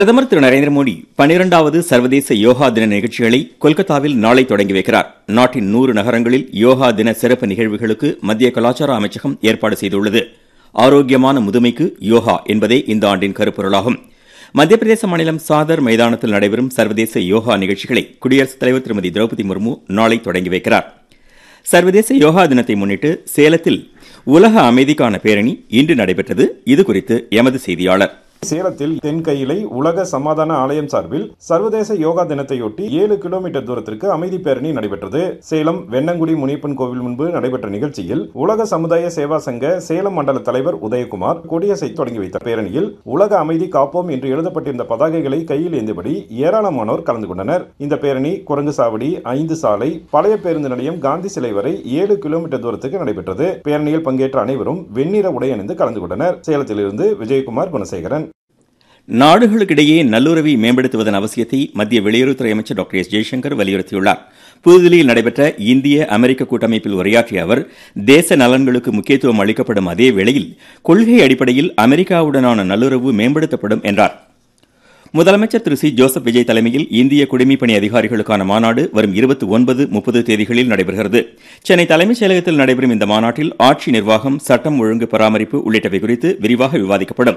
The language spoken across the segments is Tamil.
பிரதமர் திரு நரேந்திர மோடி பனிரெண்டாவது சர்வதேச யோகா தின நிகழ்ச்சிகளை கொல்கத்தாவில் நாளை தொடங்கி வைக்கிறார் நாட்டின் நூறு நகரங்களில் யோகா தின சிறப்பு நிகழ்வுகளுக்கு மத்திய கலாச்சார அமைச்சகம் ஏற்பாடு செய்துள்ளது ஆரோக்கியமான முதுமைக்கு யோகா என்பதே இந்த ஆண்டின் கருப்பொருளாகும் மத்திய பிரதேச மாநிலம் சாதர் மைதானத்தில் நடைபெறும் சர்வதேச யோகா நிகழ்ச்சிகளை குடியரசுத் தலைவர் திருமதி திரௌபதி முர்மு நாளை தொடங்கி வைக்கிறார் சர்வதேச யோகா தினத்தை முன்னிட்டு சேலத்தில் உலக அமைதிக்கான பேரணி இன்று நடைபெற்றது இதுகுறித்து எமது செய்தியாளர் சேலத்தில் தென்கையிலை உலக சமாதான ஆலயம் சார்பில் சர்வதேச யோகா தினத்தையொட்டி ஏழு கிலோமீட்டர் தூரத்திற்கு அமைதி பேரணி நடைபெற்றது சேலம் வெண்ணங்குடி முனியப்பன் கோவில் முன்பு நடைபெற்ற நிகழ்ச்சியில் உலக சமுதாய சேவா சங்க சேலம் மண்டல தலைவர் உதயகுமார் கொடியசை தொடங்கி வைத்த பேரணியில் உலக அமைதி காப்போம் என்று எழுதப்பட்டிருந்த பதாகைகளை கையில் ஏந்தியபடி ஏராளமானோர் கலந்து கொண்டனர் இந்த பேரணி குரங்கு சாவடி ஐந்து சாலை பழைய பேருந்து நிலையம் காந்தி சிலை வரை ஏழு கிலோமீட்டர் தூரத்துக்கு நடைபெற்றது பேரணியில் பங்கேற்ற அனைவரும் வெண்ணிற உடை அணிந்து கலந்து கொண்டனர் சேலத்திலிருந்து விஜயகுமார் குணசேகரன் நாடுகளுக்கிடையே நல்லுறவை மேம்படுத்துவதன் அவசியத்தை மத்திய வெளியுறவுத்துறை அமைச்சர் டாக்டர் எஸ் ஜெய்சங்கர் வலியுறுத்தியுள்ளார் புதுதில்லியில் நடைபெற்ற இந்திய அமெரிக்க கூட்டமைப்பில் உரையாற்றிய அவர் தேச நலன்களுக்கு முக்கியத்துவம் அளிக்கப்படும் அதே வேளையில் கொள்கை அடிப்படையில் அமெரிக்காவுடனான நல்லுறவு மேம்படுத்தப்படும் என்றார் முதலமைச்சர் திரு சி ஜோசப் விஜய் தலைமையில் இந்திய குடிமைப்பணி அதிகாரிகளுக்கான மாநாடு வரும் இருபத்தி ஒன்பது முப்பது தேதிகளில் நடைபெறுகிறது சென்னை தலைமைச் செயலகத்தில் நடைபெறும் இந்த மாநாட்டில் ஆட்சி நிர்வாகம் சட்டம் ஒழுங்கு பராமரிப்பு உள்ளிட்டவை குறித்து விரிவாக விவாதிக்கப்படும்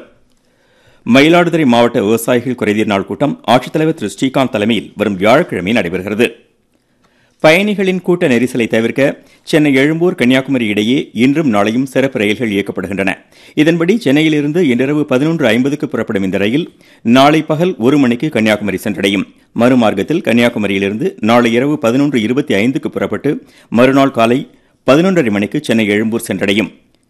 மயிலாடுதுறை மாவட்ட விவசாயிகள் குறைதீர் நாள் கூட்டம் ஆட்சித்தலைவர் திரு ஸ்ரீகாந்த் தலைமையில் வரும் வியாழக்கிழமை நடைபெறுகிறது பயணிகளின் கூட்ட நெரிசலை தவிர்க்க சென்னை எழும்பூர் கன்னியாகுமரி இடையே இன்றும் நாளையும் சிறப்பு ரயில்கள் இயக்கப்படுகின்றன இதன்படி சென்னையிலிருந்து இன்றிரவு பதினொன்று ஐம்பதுக்கு புறப்படும் இந்த ரயில் நாளை பகல் ஒரு மணிக்கு கன்னியாகுமரி சென்றடையும் மறுமார்க்கத்தில் கன்னியாகுமரியிலிருந்து நாளை இரவு பதினொன்று இருபத்தி ஐந்துக்கு புறப்பட்டு மறுநாள் காலை பதினொன்றரை மணிக்கு சென்னை எழும்பூர் சென்றடையும்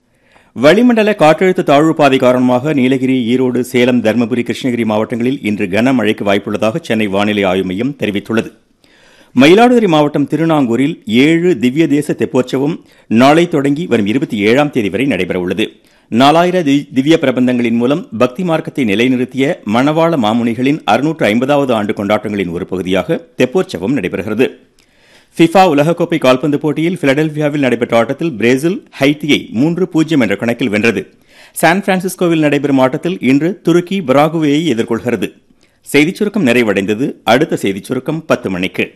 வளிமண்டல காற்றழுத்த தாழ்வு பாதை காரணமாக நீலகிரி ஈரோடு சேலம் தருமபுரி கிருஷ்ணகிரி மாவட்டங்களில் இன்று கனமழைக்கு வாய்ப்புள்ளதாக சென்னை வானிலை ஆய்வு மையம் தெரிவித்துள்ளது மயிலாடுதுறை மாவட்டம் திருநாங்கூரில் ஏழு திவ்ய தேச தெப்போற்சவம் நாளை தொடங்கி வரும் இருபத்தி ஏழாம் தேதி வரை நடைபெறவுள்ளது நாலாயிர திவ்ய பிரபந்தங்களின் மூலம் பக்தி மார்க்கத்தை நிலைநிறுத்திய மணவாள மாமுனிகளின் அறுநூற்று ஐம்பதாவது ஆண்டு கொண்டாட்டங்களின் ஒரு பகுதியாக தெப்போற்சவம் நடைபெறுகிறது ஃபிஃபா உலகக்கோப்பை கால்பந்து போட்டியில் பிலடெல்பியாவில் நடைபெற்ற ஆட்டத்தில் பிரேசில் ஹைத்தியை மூன்று பூஜ்ஜியம் என்ற கணக்கில் வென்றது சான் பிரான்சிஸ்கோவில் நடைபெறும் ஆட்டத்தில் இன்று துருக்கி பராகுவேயை எதிர்கொள்கிறது செய்திச் சுருக்கம் நிறைவடைந்தது அடுத்த செய்திச் சுருக்கம் பத்து மணிக்கு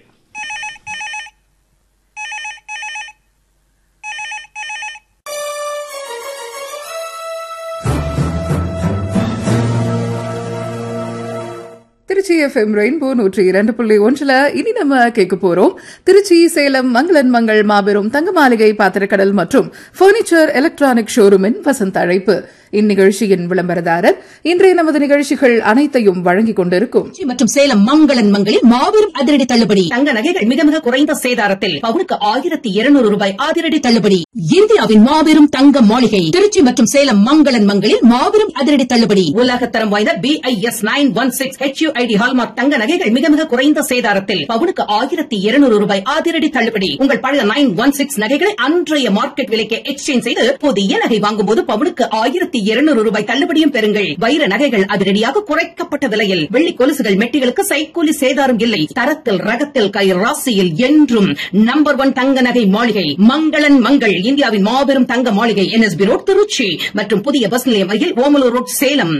திருச்சி எஃப்எம் ரெயின்போ நூற்றி இரண்டு புள்ளி ஒன்றுல இனி நம்ம கேட்க போறோம் திருச்சி சேலம் மங்களன் மங்கள் மாபெரும் தங்க மாளிகை பாத்திரக்கடல் மற்றும் பர்னிச்சர் எலக்ட்ரானிக் ஷோரூமின் வசந்த அழைப்பு இந்நிகழ்ச்சியின் விளம்பரதாரர் இன்றைய நமது நிகழ்ச்சிகள் அனைத்தையும் வழங்கிக் கொண்டிருக்கும் திருச்சி மற்றும் சேலம் மங்களன் மங்களில் மாபெரும் அதிரடி தள்ளுபடி தங்க நகைகள் மிக மிக குறைந்த சேதாரத்தில் பவுனுக்கு ஆயிரத்தி இருநூறு ரூபாய் அதிரடி தள்ளுபடி இந்தியாவின் மாபெரும் தங்க மாளிகை திருச்சி மற்றும் சேலம் மங்களன் மங்களில் மாபெரும் அதிரடி தள்ளுபடி உலகத்தரம் வாய்ந்த B I S nine one six H ID hallmark தங்க நகைகள் மிக மிக குறைந்த சேதாரத்தில் பவுனுக்கு ஆயிரத்தி இருநூறு ரூபாய் அதிரடி தள்ளுபடி உங்கள் பழைய நைன் ஒன் சிக்ஸ் நகைகளை அன்றைய மார்க்கெட் விலைக்கு எக்ஸ்சேஞ்ச் செய்து புதிய நகை வாங்கும்போது பவுனுக்கு ஆயிரத்தி இருநூறு ரூபாய் தள்ளுபடியும் பெறுங்கள் வைர நகைகள் அதிரடியாக குறைக்கப்பட்ட விலையில் வெள்ளி கொலுசுகள் மெட்டிகளுக்கு சைக்கூலி சேதாரம் இல்லை தரத்தில் ரகத்தில் கை ராசியில் என்றும் நம்பர் ஒன் தங்க நகை மாளிகை மங்களன் மங்கள் இந்தியாவின் மாபெரும் தங்க மாளிகை என்எஸ்பி ரோட் திருச்சி மற்றும் புதிய பஸ் நிலையம் அருகில் Omalur road Salem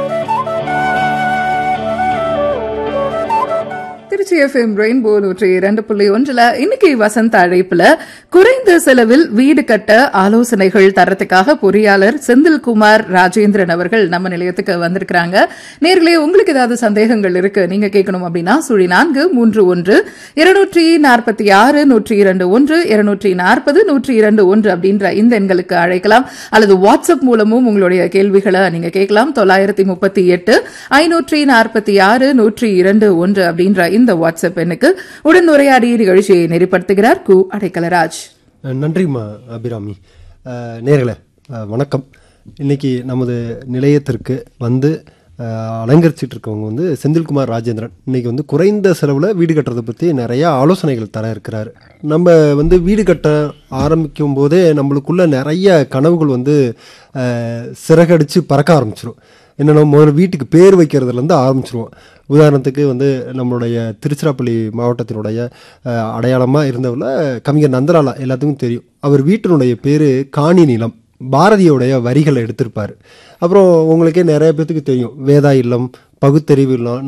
Trichy FM rainbow நூற்றி இரண்டு புள்ளி ஒன்றுல இன்னைக்கு வசந்த அழைப்புல குறைந்த செலவில் வீடு கட்ட ஆலோசனைகள் தரத்துக்காக பொறியாளர் செந்தில்குமார் ராஜேந்திரன் அவர்கள் நம்ம நிலையத்துக்கு வந்திருக்கிறாங்க நேர்களே உங்களுக்கு ஏதாவது சந்தேகங்கள் இருக்கு நீங்க கேட்கணும் அப்படின்னா சுழி நான்கு மூன்று ஒன்று இருநூற்றி நாற்பத்தி ஆறு நூற்றி இரண்டு ஒன்று இருநூற்றி நாற்பது நூற்றி இரண்டு ஒன்று அப்படின்ற இந்த எண்களுக்கு அழைக்கலாம் அல்லது வாட்ஸ்அப் மூலமும் உங்களுடைய கேள்விகளை நீங்க கேட்கலாம் தொள்ளாயிரத்தி முப்பத்தி எட்டு ஐநூற்றி நாற்பத்தி ஆறு நூற்றி இரண்டு ஒன்று அப்படின்ற இந்த வாட்ஸ்அப் எண்ணுக்கு உடனுரையாடி நிகழ்ச்சியை நெறிப்படுத்துகிறார் கு அடைக்கலராஜ் நன்றிம்மா அபிராமி அஹ், நேர்களே அஹ், வணக்கம் இன்னைக்கு நமது நிலையத்திற்கு வந்து அஹ், அலங்கரிச்சிட்டு இருக்கவங்க வந்து செந்தில்குமார் ராஜேந்திரன் இன்னைக்கு வந்து குறைந்த செலவில் வீடு கட்டுறதை பற்றி நிறைய ஆலோசனைகள் தர இருக்கிறாரு நம்ம வந்து வீடு கட்ட ஆரம்பிக்கும் போதே நம்மளுக்குள்ள நிறைய கனவுகள் வந்து அஹ், சிறகடிச்சு பறக்க ஆரம்பிச்சிடும் என்னென்ன முதல்ல வீட்டுக்கு பேர் வைக்கிறதுலேருந்து ஆரம்பிச்சிருவோம் உதாரணத்துக்கு வந்து நம்மளுடைய திருச்சிராப்பள்ளி மாவட்டத்தினுடைய அடையாளமாக இருந்தவரில் கவிஞர் நந்தலாலா எல்லாத்துக்கும் தெரியும் அவர் வீட்டினுடைய பேர் காணி நிலம் பாரதியோடைய வரிகளை எடுத்திருப்பார் அப்புறம் உங்களுக்கே நிறைய பேத்துக்கு தெரியும் வேதா இல்லம் பகுத்தறிவு